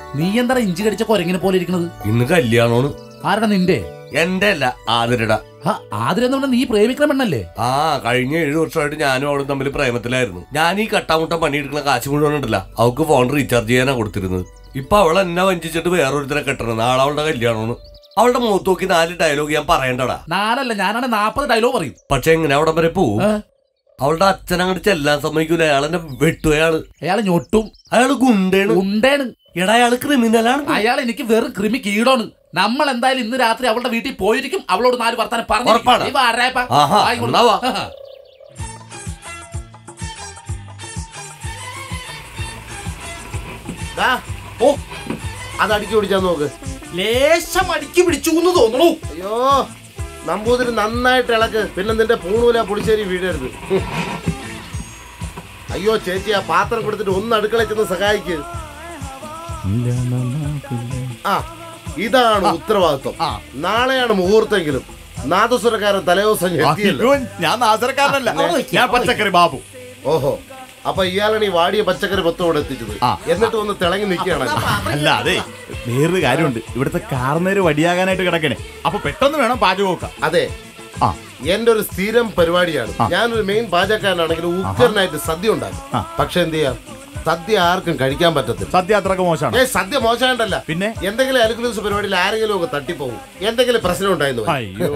നീ എന്താ ഇഞ്ചി കടിച്ച കൊരങ്ങിനെ പോലെ ഇരിക്കണത് ഇന്ന് കല്യാണമാണ് ആരുടെ നിന്റെ എന്റെ അല്ല ആതിരട ആ ആതിരെന്ന് പറഞ്ഞാൽ നീ പ്രേമിക്കണ പെണ്ണല്ലേ ആ കഴിഞ്ഞ ഏഴു വർഷമായിട്ട് ഞാനും അവളും തമ്മിൽ പ്രേമത്തിലായിരുന്നു ഞാൻ ഈ കട്ടാമുട്ട പണിയെടുക്കുന്ന കാശ് മുഴുവൻ ഉണ്ടല്ല അവൾക്ക് ഫോൺ റീചാർജ് ചെയ്യാനാ കൊടുത്തിരുന്നത് ഇപ്പൊ അവൾ എന്നെ വഞ്ചിച്ചിട്ട് വേറൊരുത്തരെ കെട്ടണം നാളെ അവളുടെ കല്യാണമാണ് അവളുടെ മുഖത്ത് നോക്കി നാല് ഡയലോഗ് ഞാൻ പറയണ്ടടാ നാനല്ല ഞാനാണ് നാപ്പത് ഡയലോഗ് പറയും പക്ഷെ എങ്ങനെ അവിടെ വരെ പോവും ഏ? അവളുടെ അച്ഛൻ അങ്ങോട്ട് ചെല്ലാൻ സമ്മതിക്കൂല അയാൾ എന്നെ വെട്ടുകയാണ് അയാള് ഞൊട്ടും അയാള് ഗുണ്ടേണ് ഉണ്ടേണ് എടാ അയാള് ക്രിമിനലാണ് അയാൾ എനിക്ക് വെറും കൃമി കീടോണ് നമ്മൾ എന്തായാലും ഇന്ന് രാത്രി അവളുടെ വീട്ടിൽ പോയിരിക്കും അവളോട് നാല് വർത്താനം ഉറപ്പാണ്. ആഹാ, എന്നാ വാ. ദാ, ഓ അത് അടിക്കി പിടിച്ചാ നോക്ക് ലേശം അടുക്കി പിടിച്ചു എന്ന് തോന്നുന്നു അയ്യോ നമ്പൂതിരി നന്നായിട്ട് ഇളക്ക് പിന്നെ നിന്റെ പൂണൂല പുളിശ്ശേരി വീഴരുത് ഹും. അയ്യോ ചേച്ചി ആ പാത്രം കൊടുത്തിട്ട് ഒന്ന് അടുക്കളയിൽ ചെന്ന് സഹായിക്ക് ആ ഇതാണ് ഉത്തരവാദിത്വം നാളെയാണ് മുഹൂർത്തെങ്കിലും നാദസ്വരക്കാരൻ തലേദിവസം എത്തിയല്ലോ അയ്യോ, ഞാൻ നാസരക്കാരനല്ല ഞാൻ പച്ചക്കറി ബാബു ഓഹോ അപ്പൊ ഇയാളാണ് ഈ വാടിയ പച്ചക്കറി മൊത്തം ഇവിടെ എത്തിച്ചത് ആ. എന്നിട്ട് ഒന്ന് തിളങ്ങി നിൽക്കുകയാണല്ലോ അല്ല അതെ വേറൊരു കാര്യമുണ്ട് ഇവിടുത്തെ കാർന്നേര് വടിയാകാനായിട്ട് കിടക്കണേ അപ്പൊ പെട്ടെന്ന് വേണം പാചകമൊക്കെ അതെ ആ എന്റെ ഒരു സ്ഥിരം പരിപാടിയാണ് ആ. ഞാനൊരു മെയിൻ പാചകക്കാരനാണെങ്കിൽ ഉഗ്രനായിട്ട് സദ്യ ഉണ്ടാക്കും ആ. പക്ഷെ എന്ത് ചെയ്യാം സദ്യ ആർക്കും കഴിക്കാൻ പറ്റത്തില്ല സദ്യ അത്രക്ക് മോശമാണ് ഏ സദ്യ മോശമായിട്ടല്ല പിന്നെ എന്തെങ്കിലും അലുക്കുലൂസ് പരിപാടിയിൽ ആരെങ്കിലും ഒക്കെ തട്ടിപ്പോകും എന്തെങ്കിലും പ്രശ്നം ഉണ്ടായിരുന്നു അയ്യോ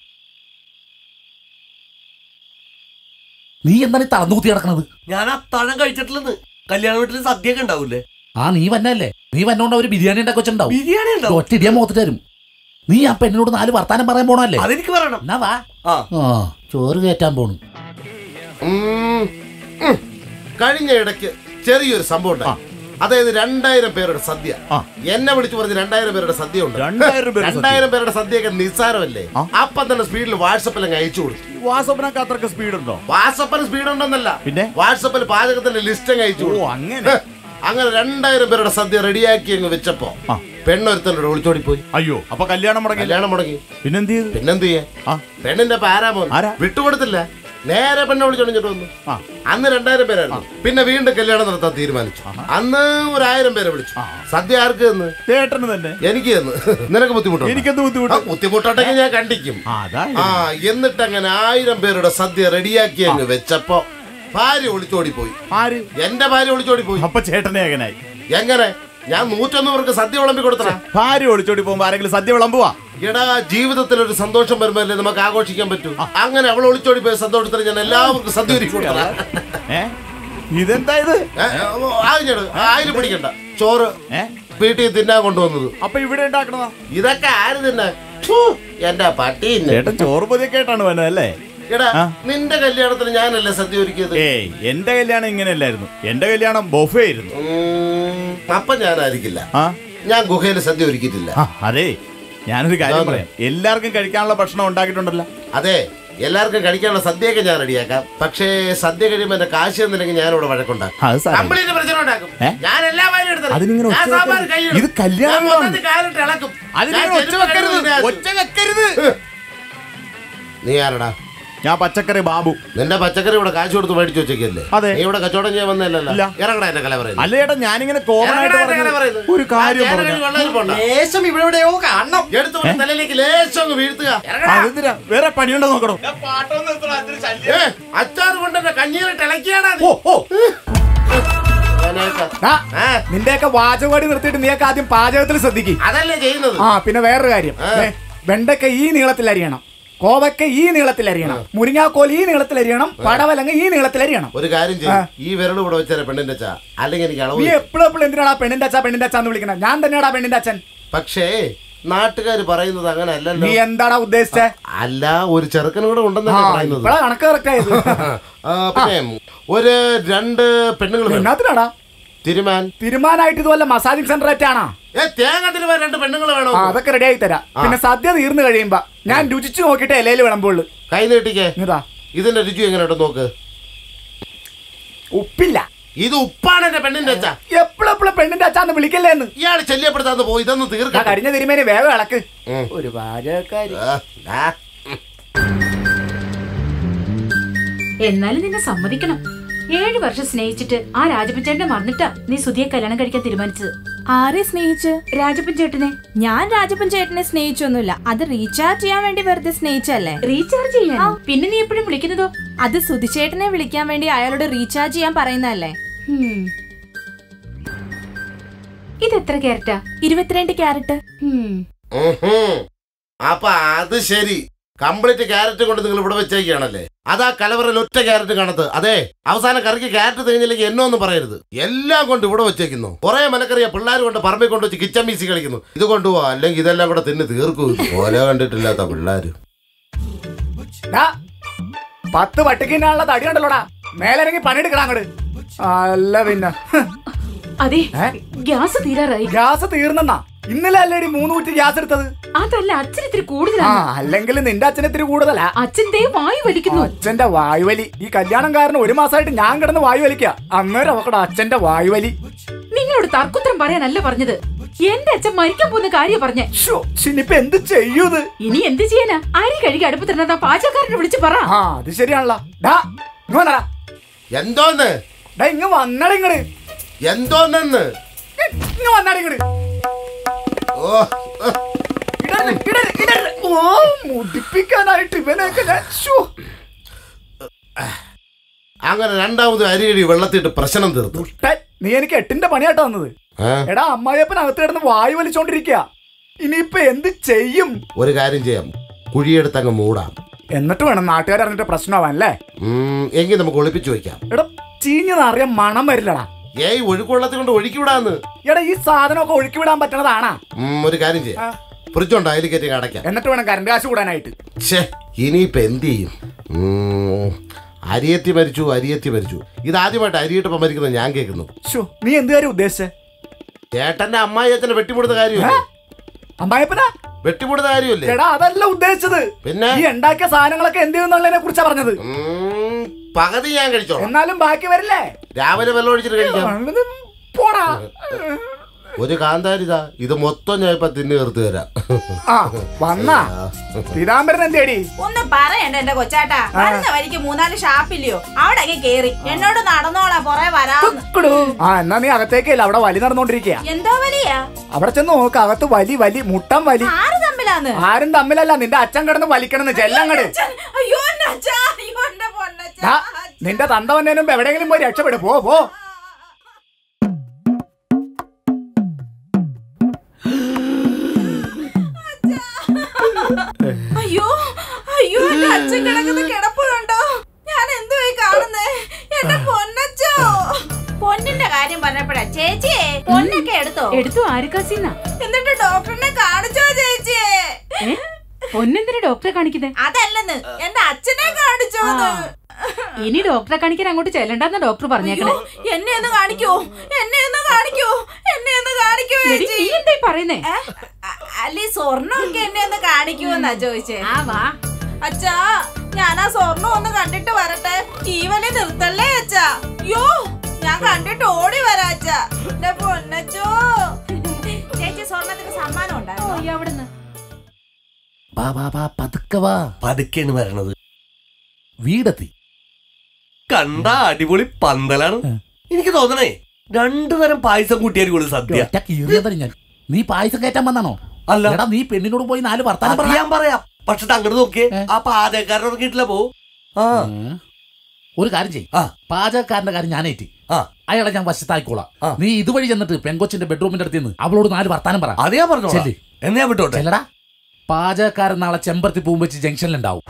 നീ എന്താണ് ഈ തളർന്നു കുത്തി കിടക്കണത് ഞാൻ അത്താഴം കഴിച്ചിട്ടില്ലെന്ന് കല്യാണ വീട്ടിൽ സദ്യ ഒക്കെ ഉണ്ടാവൂലേ ആ നീ വന്നല്ലേ നീ വന്നോണ്ട് അവര് ബിരിയാണി ഉണ്ടാക്കി വെച്ചിട്ടുണ്ടാവും ബിരിയാണി ഉണ്ടാവും ഒറ്റ ഇടിയാൻ മുഖത്ത് തരും നീ ആ പെണ്ണിനോട് നാല് വർത്താനം പറയാൻ പോണല്ലേ അതെനിക്ക് പറയണം എന്നാ വാ ആ ആ ചോറ് കയറ്റാൻ പോണു ഉം. ഉം. കഴിഞ്ഞ ഇടയ്ക്ക് ചെറിയൊരു സംഭവം ഉണ്ടായി അതായത് രണ്ടായിരം പേരുടെ സദ്യ ആ. എന്നെ വിളിച്ചു പറഞ്ഞ് രണ്ടായിരം പേരുടെ സദ്യ ഉണ്ട് രണ്ടായിരം പേരുടെ സദ്യ? രണ്ടായിരം പേരുടെ സദ്യയൊക്കെ നിസ്സാരമല്ലേ ആ. അപ്പം തന്നെ സ്പീഡിൽ വാട്സപ്പിൽ അങ്ങ് അയച്ചു കൊടുത്തു വാസപ്പനൊക്കെ അത്രക്ക് സ്പീഡ് ഉണ്ടോ വാട്സപ്പിന് സ്പീഡ് ഉണ്ടെന്നല്ല പിന്നെ? വാട്സപ്പിൽ പാചകത്തിന്റെ ലിസ്റ്റ് അങ്ങ് അയച്ചു ഓ കൊടുത്തു അങ്ങനെ അങ്ങനെ രണ്ടായിരം പേരുടെ സദ്യ റെഡിയാക്കി അങ്ങ് വെച്ചപ്പോ ആ. പെണ്ണൊരുത്തനോട് ഒളിച്ചോടി പോയി അയ്യോ അപ്പൊ കല്യാണം മുടങ്ങില്ല കല്യാണം മുടങ്ങി പിന്നെന്ത് ചെയ്തു പിന്നെന്ത് ചെയ്യാ ആ പെണ്ണിന്റെ പാരാമോൻ ആരാ? വിട്ടുകൊടുത്തില്ല നേരെ പെണ്ണെ വിളിച്ചോണ്ടിട്ട് വന്നു ആ. അന്ന് രണ്ടായിരം പേരായിരുന്നു പിന്നെ വീണ്ടും കല്യാണം നടത്താൻ തീരുമാനിച്ചു അന്ന് ഒരായിരം പേരെ വിളിച്ചു സദ്യ ആർക്ക് തന്ന് ചേട്ടന് തന്നെ എനിക്ക് തന്ന് നിനക്ക് ബുദ്ധിമുട്ടുണ്ട് എനിക്കെന്ത് ബുദ്ധിമുട്ട് ബുദ്ധിമുട്ടുണ്ടെങ്കിൽ ഞാൻ കണ്ടിക്കും ആ, അതാ ആ എന്നിട്ട് അങ്ങനെ ആയിരം പേരുടെ സദ്യ റെഡിയാക്കി അങ്ങ് വെച്ചപ്പോ ഭാര്യ ഒളിച്ചോടി പോയി ആര് എന്റെ ഭാര്യ ഒളിച്ചോടി പോയി അപ്പൊ ചേട്ടനെ ഏകനായി എങ്ങനെ ഞാൻ നൂറ്റൊന്ന് പേർക്ക് സദ്യ വിളമ്പി കൊടുത്തടാ ഭാര്യ ഒളിച്ചോടി പോകുമ്പോ ആരെങ്കിലും സദ്യ വിളമ്പുവാ എടാ ജീവിതത്തിൽ ഒരു സന്തോഷം വരുമ്പോഴല്ലേ നമുക്ക് ആഘോഷിക്കാൻ പറ്റൂ അങ്ങനെ അവൾ ഒളിച്ചോടി പോയ സന്തോഷത്തിന് ഞാൻ എല്ലാവർക്കും സദ്യ ഒരുക്കി കൊടുത്തടാ. ഏ ഇതെന്താ ഇത് ഏ, ഓ, ആയിരം ആയിരം പിടിക്കണ്ട ചോറ് ഏ വീട്ടിൽ തിന്നാൻ കൊണ്ടുവന്നത് അപ്പൊ ഇവിടെ ഉണ്ടാക്കണതാ ഇതൊക്കെ ആര് തിന്നെ ഛൂ, എന്റെ പട്ടി തിന്നെ. ചേട്ടൻ ചോറ് പൊതിയൊക്കെ ആയിട്ടാണ് വന്നത് അല്ലേ എടാ ആ. നിന്റെ കല്യാണത്തിന് ഞാനല്ലേ സദ്യ ഒരുക്കിയത് ഏയ് എന്റെ കല്യാണം ഇങ്ങനെയല്ലായിരുന്നു എന്റെ കല്യാണം ബൊഫേ ആയിരുന്നു ഉം, അപ്പൊ ഞാനായിരിക്കില്ല ആ ഞാൻ ഗുഹയിൽ സദ്യ ഒരുക്കിയിട്ടില്ല ആ, അതെ ഞാനൊരു കാര്യം അതാണ്. പറയാം എല്ലാവർക്കും കഴിക്കാനുള്ള ഭക്ഷണം ഉണ്ടാക്കിയിട്ടുണ്ടല്ലോ അതെ എല്ലാവർക്കും കഴിക്കാനുള്ള സദ്യയൊക്കെ ഞാൻ റെഡിയാക്കാം പക്ഷേ സദ്യ കഴിയുമ്പോ എന്റെ കാശ് തന്നില്ലെങ്കിൽ ഞാനിവിടെ വഴക്കുണ്ടാക്കും അത് സാരമില്ല. കംപ്ലീറ്റ് പ്രശ്നം ഉണ്ടാക്കും ഏ? ഞാൻ എല്ലാ വാരും എടുത്തത് അതിനിങ്ങനെ ഞാൻ ഒച്ച സാമ്പാർ വെക്കരുത്. കൈയിടും. ഇത് കല്യാണമാണ്. ഞാൻ മൊത്തത്തിൽ കാലിട്ട് ഇളക്കും. അതിനിങ്ങനെ ഞാൻ ഒച്ച ചെരുപ്പ് വെക്കരുത് കഴുകും ഒച്ച വെക്കരുത് നീ ആരടാ ഞാൻ പച്ചക്കറി ബാബു നിന്റെ പച്ചക്കറി ഇവിടെ കാശ് കൊടുത്ത് മേടിച്ചു വെച്ചേക്കല്ലേ അതെ. നീ ഇവിടെ കച്ചവടം ചെയ്യാൻ വന്നല്ലോ ഇല്ല. ഇറങ്ങടാ എന്റെ കല പറയുന്നത് അല്ല ചേട്ടാ ഞാനിങ്ങനെ കോമൺ ആയിട്ട് ഇറങ്ങടാ എന്റെ കല പറഞ്ഞു പറയുന്നത്. ഒരു കാര്യം ആ, പറഞ്ഞു ഞാനൊരു വെള്ളത്തിൽ പോണ്ട. ലേശം ഇവിടെ എവിടെയോ കാണണം എടുത്ത് കൊണ്ട് തലയിലേക്ക് ലേശം അങ്ങ് വീഴ്ത്തുക ഇറങ്ങടാ. അതെന്തിനാ വേറെ പണിയുണ്ടോ നോക്കണോ ഏ, അച്ചാറ് കൊണ്ട് എന്റെ കഞ്ഞീരിട്ട് ഇളക്കിയാടാ നീ. ഓ ഓ ഞാനേക്കാം. ആ, ഏ, നിന്റെയൊക്കെ വാചകവാടി നിർത്തിയിട്ട് നീയൊക്കെ ആദ്യം പാചകത്തിൽ ശ്രദ്ധിക്കും അതല്ലേ ചെയ്യുന്നത് ആ പിന്നെ വേറൊരു കാര്യം ആ. ദേ, വെണ്ടയ്ക്ക ഈ നീളത്തിൽ അരിയണം കോവയ്ക്ക ഈ നീളത്തിൽ അരിയണം മുരിങ്ങാക്കോൽ ഈ നീളത്തിൽ അരിയണം പടവലങ്ങ ഈ നീളത്തിൽ അരിയണം ഒരു കാര്യം ആ. ചെയ്യും ഈ വിരൽ ഇവിടെ വെച്ചാൽ പെണ്ണിന്റെ ചാ അല്ലെങ്കിൽ എനിക്ക് അളവ് നീ തെറ്റും. എപ്പോഴും എപ്പോഴും എന്തിനാടാ പെണ്ണിന്റെ അച്ഛൻ പെണ്ണിന്റെ അച്ഛൻ വിളിക്കണം ഞാൻ തന്നെയാടാ പെണ്ണിന്റെ അച്ഛൻ പക്ഷേ നാട്ടുകാർ പറയുന്നത് അങ്ങനെ അല്ലല്ലോ നീ എന്താടാ ഉദ്ദേശിച്ചേ അല്ല ഒരു ചെറുക്കനും കൂടെ ആ ഉണ്ടെന്നല്ലേ പറയുന്നത് ഇപ്പഴാ കണക്ക് കറക്റ്റായത് ആ, പിന്നെ ഒരു രണ്ട് പെണ്ണുങ്ങൾ വേണം. എന്നാത്തിനാടാ തിരുമാൻ തീരുമാനമായിട്ട് ഇതുപോലെ മസാജിങ് സെന്റർ ആയിട്ടാണോ ഏ തേങ്ങ തിരുമാൻ രണ്ട് പെണ്ണുങ്ങൾ വേണോ ആ അതൊക്കെ റെഡി ആയി തരാം പിന്നെ സദ്യ തീർന്നു കഴിയുമ്പോ ഞാൻ രുചിച്ചു നോക്കിയിട്ട് ഇലയിൽ വിളമ്പുള്ളൂ കൈ നീട്ടിക്കേ ഇതാ ഇതിന്റെ രുചി എങ്ങനെയുണ്ട് നോക്ക് ഉപ്പില്ല ഇത് ഉപ്പാണ് എന്റെ പെണ്ണിന്റെ അച്ഛ എപ്പോഴും എപ്പോഴും പെണ്ണിന്റെ അച്ഛാന്ന് വിളിക്കല്ലേ എന്ന് ഇയാൾ ശല്യപ്പെടുത്താന്ന് പോയി ഇതൊന്ന് ആ തീർക്കാം കഴിഞ്ഞ തിരുമേനി വേഗം ഇളക്ക് ഉം. ഒരു പാചകക്കാരി ആ, ആ. എന്നാലും നിന്നെ സമ്മതിക്കണം ഏഴു വർഷം സ്നേഹിച്ചിട്ട് ആ രാജപച്ചേട്ടനെ മറന്നിട്ടാ നീ സുധിയെ കല്യാണം കഴിക്കാൻ തീരുമാനിച്ചത് ആരെ സ്നേഹിച്ച് രാജപ്പൻ ചേട്ടനെ ഞാൻ രാജപ്പൻ ചേട്ടനെ സ്നേഹിച്ചൊന്നുമില്ല അത് റീചാർജ് ചെയ്യാൻ വേണ്ടി വെറുതെ സ്നേഹിച്ചല്ലേ റീചാർജ് ചെയ്യാൻ പിന്നെ നീ എപ്പോഴും വിളിക്കുന്നതോ അത് സുധിച്ചേട്ടനെ വിളിക്കാൻ വേണ്ടി അയാളോട് റീചാർജ് ചെയ്യാൻ പറയുന്നതല്ലേ ഹും. ഇത് എത്ര ക്യാരറ്റാ ഇരുപത്തിരണ്ട് ക്യാരറ്റ് ഹും. ഉഹും. അപ്പൊ അത് ശരി കംപ്ലീറ്റ് ക്യാരറ്റ് കൊണ്ട് നിങ്ങൾ ഇവിടെ വെച്ചേക്കാണല്ലേ അതാ കലവറയിൽ ഒറ്റ ക്യാരറ്റ് കാണത്ത് അതെ അവസാനം കറിക്ക് ക്യാരറ്റ് തികഞ്ഞില്ലെങ്കിൽ എന്നോ ഒന്നും പറയരുത് എല്ലാം കൊണ്ട് ഇവിടെ വെച്ചേക്കുന്നു കുറെ മലക്കറിയ പിള്ളേർ കൊണ്ട് പറമ്പിൽ കൊണ്ട് വെച്ച് കിച്ചൺ മീസി കളിക്കുന്നു ഇത് കൊണ്ടുപോവാ അല്ലെങ്കിൽ ഇതെല്ലാം കൂടെ തിന്ന് തീർക്കും ഓല കണ്ടിട്ടില്ലാത്ത പിള്ളേര് ഡാ, പത്ത് പട്ടിക്കിനുള്ള തടി ഉണ്ടല്ലോടാ മേലിറങ്ങി പണിയെടുക്കണം അങ്ങോട്ട് അല്ല പിന്നെ ഹ്, അതെ ഏ? ഗ്യാസ് തീരാറായി ഗ്യാസ് തീർന്നെന്നാ ഇന്നലെ അല്ലേടി മൂന്ന് കുറ്റി ഗ്യാസ് എടുത്തത് അതല്ല അച്ഛൻ ഇത്തിരി ആ കൂടുതലാണ് അല്ലെങ്കിൽ നിന്റെ അച്ഛന് ഇത്തിരി കൂടുതലാ അച്ഛൻ ദേ വായു വലിക്കുന്നു അച്ഛന്റെ വായുവലി ഈ കല്യാണം കാരണം ഒരു മാസമായിട്ട് ഞാൻ കിടന്ന് വായു വലിക്കുക അന്നേരം അവക്കടെ അച്ഛന്റെ വായുവലി നിങ്ങളോട് തർക്കുത്തരം പറയാനല്ല പറഞ്ഞത് എന്റെ അച്ഛൻ മരിക്കാൻ പോകുന്ന കാര്യം പറഞ്ഞേ ശ്ശോ, ഇനിയിപ്പൊ എന്ത് ചെയ്യൂത് ഇനി എന്ത് ചെയ്യാനാ അരി കഴുകി അടുപ്പത്തിരുന്ന പാചകക്കാരനെ വിളിച്ച് പറ ആ അത് ശരിയാണല്ലോ ഡാ ഇങ്ങ് വന്നടാ എന്തോന്ന് ഡാ ഇങ്ങ് വന്നട ഇങ്ങട് എന്തോന്നെന്ന് ഇങ്ങ് വന്നട ഇങ്ങട് ഓ ഉഹ്. ഇടരുത്, ഇടരുത്, ഇടരുത്. ഓ മുടിപ്പിക്കാനായിട്ട് ഇവനൊക്കെ ഞാൻ ശ്ശോ. അങ്ങനെ രണ്ടാമത് അരിയടി വെള്ളത്തിട്ട് പ്രശ്നം തീർത്തു ദുഷ്ടൻ, നീ എനിക്ക് എട്ടിന്റെ പണിയാട്ടോ വന്നത് ഏ? എടാ അമ്മായിയപ്പൻ അകത്ത് കിടന്ന് വായു വലിച്ചോണ്ടിരിക്കുക ഇനിയിപ്പൊ എന്ത് ചെയ്യും ഒരു കാര്യം ചെയ്യാം കുഴിയെടുത്ത് അങ്ങ് മൂടാം എന്നിട്ട് വേണം നാട്ടുകാർ അറിഞ്ഞിട്ട് പ്രശ്നമാവാൻ അല്ലേ ഉം, എങ്കിൽ നമുക്ക് ഒളിപ്പിച്ചു വെക്കാം എടാ ചീഞ്ഞതറിയാൻ മണം വരില്ലടാ ഏയ് ഒഴുക്കുവെള്ളത്തിൽ കൊണ്ട് ഒഴുക്കി വിടാന്ന് എടാ ഈ സാധനമൊക്കെ ഒഴുക്കി വിടാൻ പറ്റണതാണാ ഉം, ഒരു കാര്യം ആ. ചെയ്യാം ഫ്രിഡ്ജുണ്ട് അതിൽ കയറ്റി അടയ്ക്കാം എന്നിട്ട് വേണം കറണ്ട് കാശ് കൂടാനായിട്ട് ഛേ ഇനിയിപ്പോ എന്ത് ചെയ്യും ഉം, അരിയത്തി മരിച്ചു അരിയത്തി മരിച്ചു ഇത് ആദ്യമായിട്ട് അരിയിട്ടപ്പോ മരിക്കുന്നത് ഞാൻ കേൾക്കുന്നു ശ്ശോ, നീ എന്ത് കാര്യം ഉദ്ദേശിച്ചേ ചേട്ടന്റെ അമ്മായി അച്ഛനെ വെട്ടിമുടുന്ന കാര്യമല്ലേ അമ്മായിപ്പനാ വെട്ടിമുടുന്ന കാര്യമല്ലേ എടാ അതല്ല ഉദ്ദേശിച്ചത് പിന്നെ ഈ ഉണ്ടാക്കിയ സാധനങ്ങളൊക്കെ എന്ത് ചെയ്യുന്നുള്ളതിനെ കുറിച്ചാ പറഞ്ഞത് ഉം, പകുതി ഞാൻ കഴിച്ചോളാം എന്നാലും ബാക്കി വരില്ലേ രാവിലെ വെള്ളം ഒഴിച്ചിട്ട് കഴിക്കാം ഇത് പോടാ ഒരു കാന്താരിതാ ഇത് മൊത്തം ഞാൻ ഇപ്പൊ തിന്നു തീർത്ത് തരാം ആ വന്നാ പീതാംബരൻ എന്തേടി ഒന്ന് പറയണ്ട എന്റെ കൊച്ചാട്ടാ വരുന്ന വഴിക്ക് മൂന്നാല് ഷാപ്പില്ലയോ അവിടെ അങ്ങ് കേറി എന്നോട് നടന്നോളാം പുറേ വരാന്ന് കുക്കുടു. ആ എന്നാ നീ അകത്തേക്കല്ല അവിടെ വലി നടന്നോണ്ടിരിക്കുക എന്തോ വലിയ അവിടെ ചെന്ന് നോക്ക് അകത്ത് വലി വലി മുട്ടം വലി ആര് തമ്മിലാന്ന് ആരും തമ്മിലല്ല നിന്റെ അച്ഛൻ കിടന്ന് വലിക്കണെന്ന് ചെല്ലങ്ങട് അച്ഛൻ, അയ്യോ എന്റെ അച്ഛാ അയ്യോ എന്റെ പൊന്നച്ഛാ ദാ, നിന്റെ തന്ത വന്നതിനും മുമ്പ് എവിടെയെങ്കിലും പോയി രക്ഷപ്പെടും പോ പോ അയ്യോ അയ്യോ എന്റെ അച്ഛൻ കിടക്കുന്ന കിടപ്പ് കണ്ടോ ഞാൻ എന്തുവായി കാണുന്നേ എന്റെ പൊന്നച്ചോ പൊന്നിന്റെ കാര്യം പറഞ്ഞപ്പോഴാ ചേച്ചിയെ പൊന്നൊക്കെ എടുത്തോ എടുത്തു ആരുക്കാസിന്നാ എന്നിട്ട് ഡോക്ടറിനെ കാണിച്ചോ ചേച്ചിയെ പൊന്നെന്തിനാ ഡോക്ടറെ കാണിക്കുന്നേ അതല്ലെന്ന് എന്റെ അച്ഛനെ കാണിച്ചോ ഇനി ഡോക്ടറെ കാണിക്കാൻ അങ്ങോട്ട് ചെല്ലണ്ടെന്ന ഡോക്ടർ പറഞ്ഞേക്കണേ എന്നെ ഒന്ന് കാണിക്കോ എന്നെ ഒന്ന് കാണിക്കോ എന്നെ ഒന്ന് കാണിക്കോ എടി, ചേച്ചി നീ എന്തായി പറയുന്നേ ഏ? അ- അല്ല ഈ സ്വർണ്ണമൊക്കെ എന്നെ ഒന്ന് കാണിക്കുമെന്നാ ചോദിച്ചേ ആ വാ അച്ഛാ ഞാൻ ആ സ്വർണ്ണം ഒന്ന് കണ്ടിട്ട് വരട്ടെ ഈ വലി നിർത്തല്ലേ അച്ഛാ യോ ഞാൻ കണ്ടിട്ട് ഓടി വരാ അച്ഛാ എന്റെ പൊന്നച്ചോ ചേച്ചി സ്വർണത്തിന് സമ്മാനം ഉണ്ടായിരുന്നു പോയി അവിടുന്ന് വാ വാ വാ പതുക്കെ വാ പതുക്കെയാണ് വരണത് വീടെത്തി കണ്ട അടിപൊളി പന്തലാണ് എനിക്ക് തോന്നണേ രണ്ടു തരം പായസം കൂട്ടിയായിരിക്കും സദ്യ ഒറ്റ കീറിയതല്ല ഞാൻ നീ പായസം കയറ്റാൻ വന്നാണോ അല്ല എടാ നീ പെണ്ണിനോട് പോയി നാല് വർത്താനം അത് പറ ഞാൻ പറയാം പക്ഷെ അങ്ങോട്ട് നോക്കിയേ ഏ? ആ പാചകക്കാരൻ ഇറങ്ങിയിട്ടില്ല പോ ആ ഉം. ഒരു കാര്യം ചെയ് ആ. പാചകക്കാരന്റെ കാര്യം ഞാനേറ്റി ആ അയാളെ ഞാൻ വശത്തായിക്കോളാം ആ. നീ ഇതുവഴി ചെന്നിട്ട് പെങ്കൊച്ചിന്റെ ബെഡ്റൂമിന്റെ അടുത്ത് നിന്ന് അവളോട് നാല് വർത്താനം പറ അത് ഞാൻ പറഞ്ഞോളാം ചെല്ല്. എന്നാ ഞാൻ വിട്ടോട്ടെ ചെല്ലടാ പാചകക്കാരൻ നാളെ ചെമ്പരത്തി പൂവും വെച്ച് ജംഗ്ഷനിലുണ്ടാവും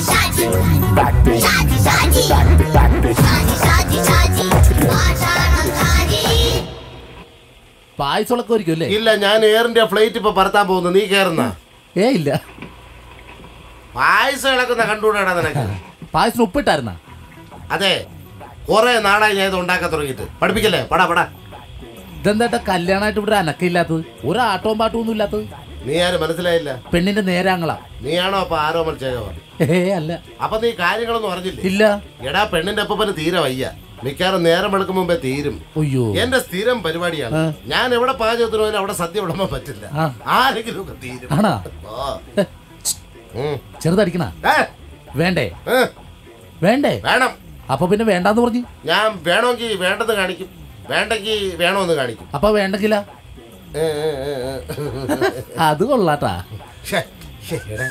പായസമൊക്കെ ഒരിക്കും അല്ലേ ഇല്ല ഞാൻ എയർ ഇന്ത്യ ഫ്ലൈറ്റ് ഇപ്പൊ പറത്താൻ പോകുന്നു നീ കേറുന്ന ഏ ഇല്ല പായസം ഇളക്കുന്ന കണ്ടുകൂടാടാ നിനക്ക് പായസം ഉപ്പിട്ടായിരുന്ന അതെ കുറെ നാളായി ഞാൻ ഇത് ഉണ്ടാക്കാൻ തുടങ്ങിയിട്ട് പഠിപ്പിക്കല്ലേ പടാ പടാ ഇതെന്താ കല്യാണമായിട്ട് ഇവിടെ അനക്കയില്ലാത്തത് ഒരു ആട്ടവും പാട്ടവും ഒന്നും ഇല്ലാത്തത് നീ ആരും മനസ്സിലായില്ല പെണ്ണിന്റെ നേരാങ്ങളാ നീയാണോ അപ്പൊ ആരോ മത്സേകവ ഏ അല്ല അപ്പൊ നീ കാര്യങ്ങളൊന്നും അറിഞ്ഞില്ലേ ഇല്ല എടാ പെണ്ണിന്റെ അപ്പന് തീരെ വയ്യ മിക്കാറും നേരം വെളുക്കും മുമ്പേ തീരും അയ്യോ എന്റെ സ്ഥിരം പരിപാടിയാണ് ആ. ഞാൻ എവിടെ പാചകത്തിന് പോയാലും അവിടെ സദ്യ വിളമ്പാൻ പറ്റില്ല ആ. ആരെങ്കിലും ഒക്കെ തീരും ആണാ ഓ. ഉം. ചെറുതടിക്കണ ഏ, വേണ്ടേ ഏ, വേണ്ടേ വേണം അപ്പൊ പിന്നെ വേണ്ടാന്ന് പറഞ്ഞു ഞാൻ വേണമെങ്കിൽ വേണ്ടെന്ന് കാണിക്കും വേണ്ടെങ്കിൽ വേണമെന്ന് കാണിക്കും അപ്പൊ വേണ്ടെങ്കില ഏ, ഏ, ഏ, ഏ. അത് കൊള്ളാട്ടാ ശ്ശെ, ശ്ശെ, എടാ.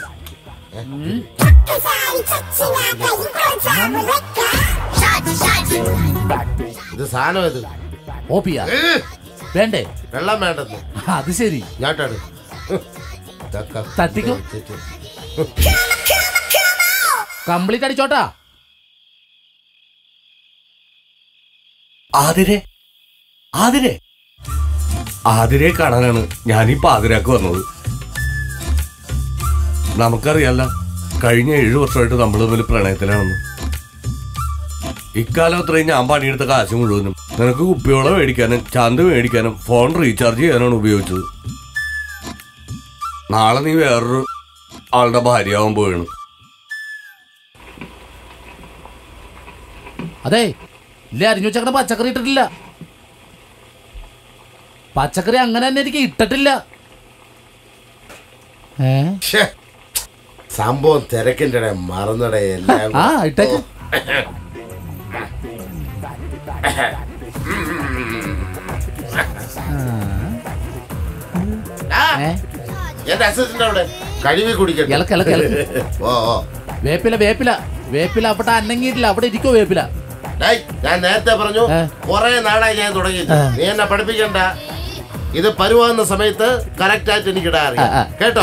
ഇത് സാധനം ഇത് ഓപ്പിയാ ഏ, വേണ്ടേ വെള്ളം വേണ്ടെന്ന് അത് ശരി ഞാട്ടാട് തട്ടിക്കോ. കംപ്ലീറ്റ് അടിച്ചോട്ടാ ആതിരെ ആതിരെ ആതിരെ കാണാനാണ് ഞാൻ ഈ പാതിരാക്ക് വന്നത് നമുക്കറിയാല്ല കഴിഞ്ഞ ഏഴു വർഷമായിട്ട് നമ്മൾ തമ്മിൽ പ്രണയത്തിലാണെന്ന് ഇക്കാലം അത്രയും ഞാൻ പണിയെടുത്ത കാശ് മുഴുവനും നിനക്ക് കുപ്പിയോളം മേടിക്കാനും ചന്ത മേടിക്കാനും ഫോൺ റീചാർജ് ചെയ്യാനാണ് ഉപയോഗിച്ചത് നാളെ നീ വേറൊരു ആളുടെ ഭാര്യയാവാൻ പോവാണ് അതെ ഇല്ല അരിഞ്ഞു വെച്ചേക്കണ പച്ചക്കറി ഇട്ടിട്ടില്ല പച്ചക്കറി അങ്ങനെ തന്നെ എനിക്ക് ഇട്ടിട്ടില്ല ഏ ശ്ശെ, സംഭവം തിരക്കിന്റെ ഇടയിൽ മറന്നടേ എല്ലാം ആ ഇട്ടേക്ക് ആ, ഏ എന്റെ അസിസ്റ്റന്റ് അവിടെ കഴുകി കുടിക്കട്ടെ ഇളക്ക്, ഇളക്ക്, ഇളക്ക്. ഓ ഓ വേപ്പില വേപ്പില വേപ്പില അവിടെ അന്നങ്ങിയിട്ടില്ല അവിടെ ഇരിക്കോ വേപ്പില ഡേയ്, ഞാൻ നേരത്തെ പറഞ്ഞു ഏ. കുറെ നാളായി ഞാൻ തുടങ്ങിയിട്ട് ഏ. നീ എന്നെ പഠിപ്പിക്കണ്ട ഇത് പരുവാകുന്ന സമയത്ത് കറക്റ്റ് ആയിട്ട് എനിക്ക് ഇടാൻ അറിയാം ആ, ആ. കേട്ടോ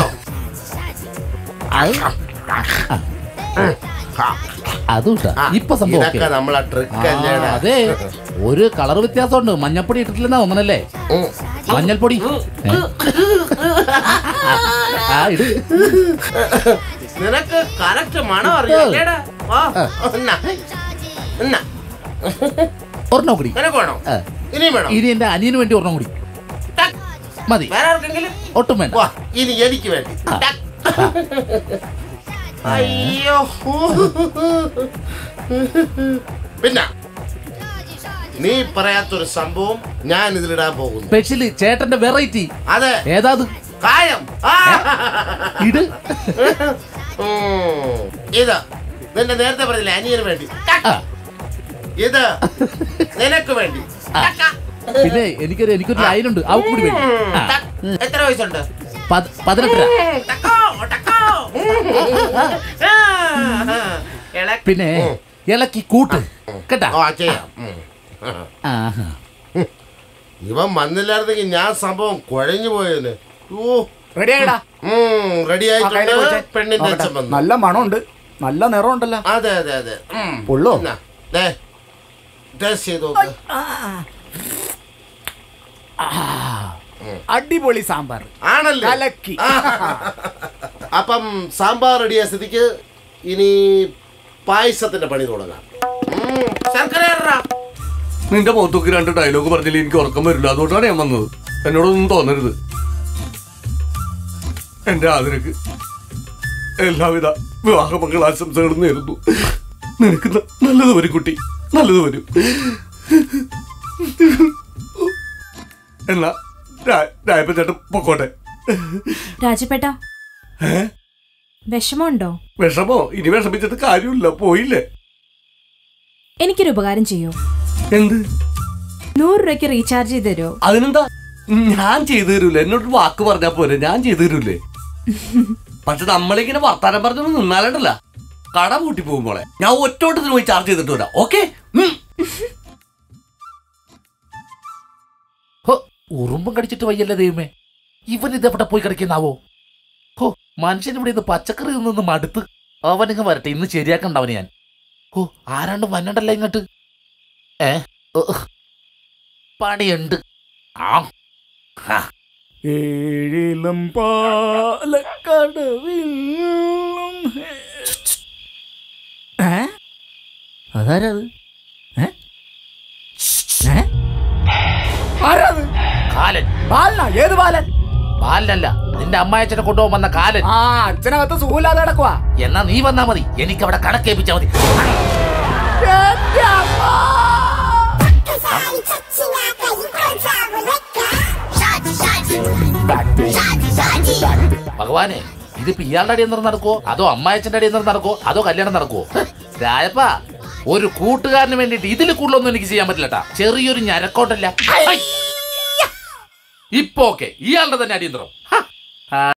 അതും ഇട്ടാ. ആ, ഇപ്പൊ സംഭവം ഇതൊക്കെ okay. നമ്മളെ ആ, ട്രിക്ക് അല്ലേടാ അതെ ഒരു കളർ വ്യത്യാസമുണ്ട് മഞ്ഞപ്പൊടി ഇട്ടിട്ടില്ലെന്നാ തോന്നണല്ലേ ഉം. മഞ്ഞൾപ്പൊടി ഏ? ആ ഇട് നിനക്ക് കറക്റ്റ് മണം അറിയാം വാ എന്നാ എന്നാ ഒരെണ്ണം കൂടി നിനക്ക് വേണോ ആ. ഇനിയും വേണോ ഇനി എന്റെ അനിയന് വേണ്ടി ഒരെണ്ണം കൂടി ടക്ക്. മതി വേറെ ആർക്കെങ്കിലും ഒട്ടും വേണ്ട വാ ഇനി എനിക്ക് വേണ്ടി ടക്ക്. അയ്യോ പിന്നെ നീ പറയാത്തൊരു സംഭവം ഞാൻ ഇതിലിടാൻ പോകുന്നു സ്പെഷ്യല് ചേട്ടന്റെ വെറൈറ്റി അതെ ഏതാ അത് കായം ആ. ഇട് ഉം. ഇത് നിന്റെ നേരത്തെ പറഞ്ഞില്ലേ അനിയന് വേണ്ടി ടക്ക്. ആ, ഇത് നിനക്ക് വേണ്ടി ടക്ക്. പിന്നെ എനിക്കൊരു എനിക്കൊരു ലൈനുണ്ട് അവ കൂടി വേണ്ടി ആ, ടക്ക്. എത്ര വയസ്സുണ്ട് പത്- പതിനെട്ടര ടക്കോ, ടക്കോ. ആ. ഇള- പിന്നെ ഇളക്കി കൂട്ട് കേട്ടാ ഓ ചെയ്യാം ഉം. ആഹാ. ഇവൻ വന്നില്ലായിരുന്നെങ്കിൽ ഞാൻ സംഭവം കുഴഞ്ഞു പോയേനെ ഓ റെഡി ആയിടാ റെഡി ആയിട്ടുണ്ട് പെണ്ണിന്റെ അച്ഛൻ വന്നു നല്ല മണമുണ്ട് നല്ല നിറമുണ്ടല്ലോ അതെ അതെ അതെ ഉം. ഉള്ളോ? എന്നാ, ദേ, ടേസ്റ്റ് ചെയ്ത് നോക്ക് അടിപൊളി സാമ്പാർ ആണല്ലേ കലക്കി ആ. അപ്പം സാമ്പാർ റെഡിയ സ്ഥിതിക്ക് ഇനി പായസത്തിന്റെ പണി തുടങ്ങാം ഉം, ശർക്കര ഇടറാ. നിന്റെ മുഖത്തൊക്കെ രണ്ട് ഡയലോഗ് പറഞ്ഞില്ല എനിക്ക് ഉറക്കം വരില്ല അതുകൊണ്ടാണ് ഞാൻ വന്നത് എന്നോടൊന്നും തോന്നരുത് എന്റെ ആദരക്ക് എല്ലാവിധ വിവാഹ മംഗളാശംസകളും നേരുന്നു നിനക്ക് ന- നല്ലത് വരും കുട്ടി നല്ലത് വരും എന്നാ രാ- രായപ്പൻ ചേട്ടൻ പൊക്കോട്ടെ രാജപേട്ട ഏ വിഷമമുണ്ടോ വിഷമോ ഇനി വിഷമിച്ചിട്ട് കാര്യമില്ല പോയില്ലേ എനിക്കൊരു ഉപകാരം ചെയ്യോ എന്ത് നൂറ് രൂപയ്ക്ക് റീചാർജ് ചെയ്ത് തരുമോ അതിനെന്താ ഞാൻ ചെയ്തു തരൂലേ എന്നോട് വാക്ക് പറഞ്ഞാ പോരെ ഞാൻ ചെയ്തു തരൂലേ പക്ഷെ നമ്മളിങ്ങനെ വർത്താനം പറഞ്ഞു നിന്നാലണ്ടല്ല കട പൂട്ടി പോകുമ്പോളെ ഞാൻ ഒറ്റോട്ടത്തിന് പോയി ചാർജ് ചെയ്തിട്ട് വരാം ഓക്കെ ഹോ, ഉറുമ്പും കടിച്ചിട്ട് വയ്യല്ലേ ദൈവമേ ഇവൻ ഇതെവിടെ പോയി കിടക്കുന്നാവോ ഹോ മനുഷ്യൻ ഇവിടെ ഇന്ന് പച്ചക്കറി നിന്ന് മടുത്ത് അവനിങ്ങ് വരട്ടെ ഇന്ന് ശരിയാക്കണ്ട അവന് ഞാൻ ഹോ ആരാണ്ട് വന്നണ്ടല്ലോ ഇങ്ങോട്ട് ഏ ഓ, പണിയുണ്ട് ആ ആ. ഏഴിലും പാലക്കടവിലും ഏ അതാരത് ഏ? ഏ? ആരാത് കാലൻ ബാലനാ ഏത് ബാലൻ ബാലനല്ല നിന്റെ അമ്മായച്ചനെ കൊണ്ടുപോകാൻ വന്ന കാലൻ ആ അച്ഛനകത്ത് സുഖമില്ലാതെ കിടക്കുവാ എന്നാ നീ വന്നാ മതി എനിക്ക് അവിടെ കണക്കേപ്പിച്ചാ മതി ഭഗവാനെ ഇതിപ്പോ ഇയാളുടെ അടിയിൽ നിന്ന് നടക്കുവോ അതോ അമ്മായച്ചന്റെ അടിയിൽ നിന്ന് നടക്കുവോ അതോ കല്യാണം നടക്കുവോ രായപ്പ ഒരു കൂട്ടുകാരന് വേണ്ടിയിട്ട് ഇതിൽ കൂടുതലൊന്നും എനിക്ക് ചെയ്യാൻ പറ്റില്ലട്ടാ ചെറിയൊരു ഞരക്കോട്ടല്ല ഐ! ഇപ്പൊ ഓക്കെ ഇയാളുടെ തന്നെ അടിയന്തരം ഹ,